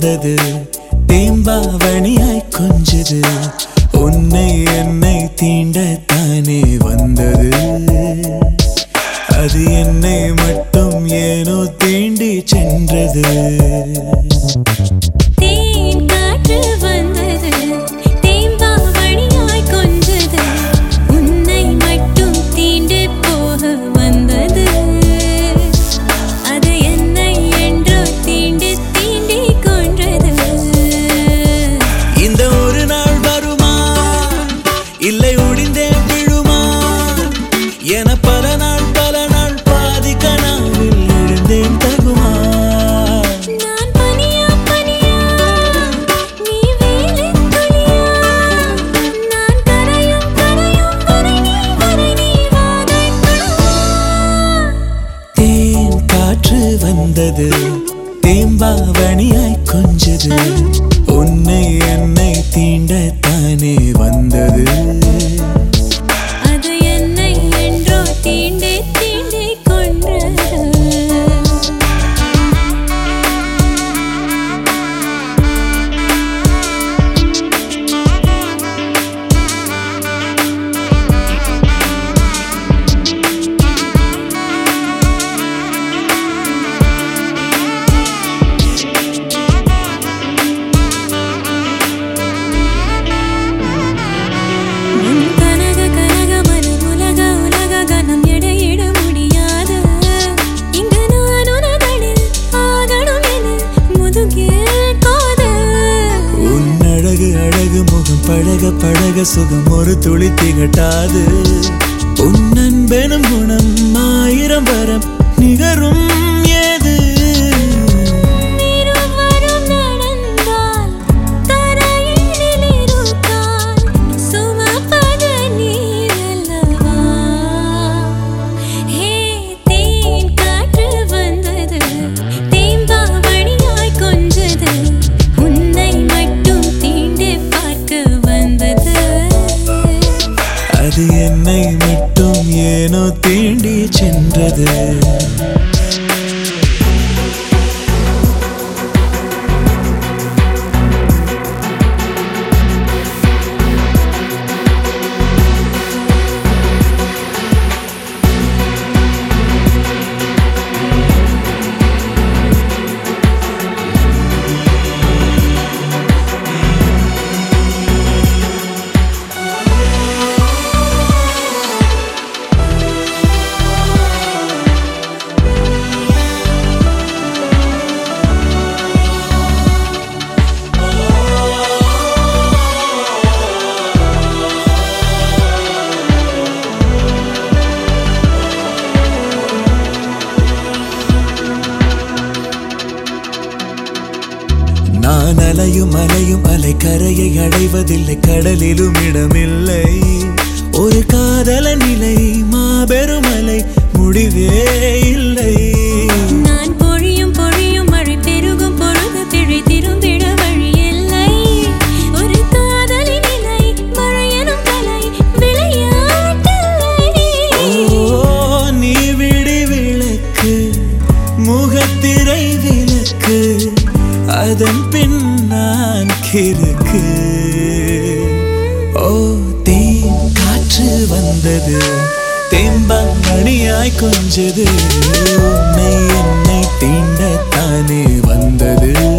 வந்தது தேம்பாவணியாய் கொஞ்சது உன்னை என்னை தீண்டத்தானே வந்தது அது என்னை மட்டும் ஏனோ தீண்டி சென்றது தேன் காற்று வந்தது தேம்பாவணியாய் கொஞ்சது உன்னை மட்டும் தீண்டு போக வந்தது அது என்னை என்றோ தீண்டு தீண்டி கொன்றது இந்த ஒரு நாள் வருமா இல்லை ஒடிந்தே விழுமா என பல நாள் பல நாள் பாதி கனாவில் எழுந்தேன் தகுமா நான் பனியா பனியா நீ வேலின் துளியா நான் கரையும் கரையும் வரை நீ வரை நீ வாதைப்படுவா தேன் காற்று வந்தது தேம்பாவணியாய் கொஞ்சது உன்னை என்னை தீண்டத்தானே வந்தது அது என்னை என்றோ தீண்டே தீண்டே கொன்றது உன் கனக கனக மனம் உலக உலக கனம் எடையிட முடியாது இங்கு நான் உனதனில் ஆகணும் என முதுகில் காதல் உன் அழகு அழகு முகம் பழக பழக சுகம் ஒரு துளி திகட்டாது உன் அன்பெனும் குணம் ஆயிரம் வரம் நிகரும் ஏது இருவரும் நடந்தால் தரையினில் இருக்கால் சுமப்பது நீரல்லவா ஹே தேன் காற்று வந்தது தேம்பாவணியாய் கொஞ்சது உன்னை மட்டும் தீண்டு பார்க்க வந்தது அது என்னை மட்டும் ஏனோ தீண்டி சென்றது நான் அலையும் அலையும் அலை கரையை அடைவதில்லை கடலிலும் இடமில்லை ஒரு காதல நிலை மாபெரும் அலை முடிவே இல்லை நான் பொழியும் பொழியும் மழை பெருகும் பொழுது பிழை திரும்பிட வழி இல்லை ஒரு காதலின் நிலை மழையனும் கலை விளையாட்டில்லை ஓ நீ விடி விளக்கு முகத்திரை விளக்கு அதன் பின் நான் கிறுக்கு ஓ தேன் காற்று வந்தது தேம்பாங்கணியாய் கொஞ்சது உன்னை என்னை தீண்டத்தானே வந்தது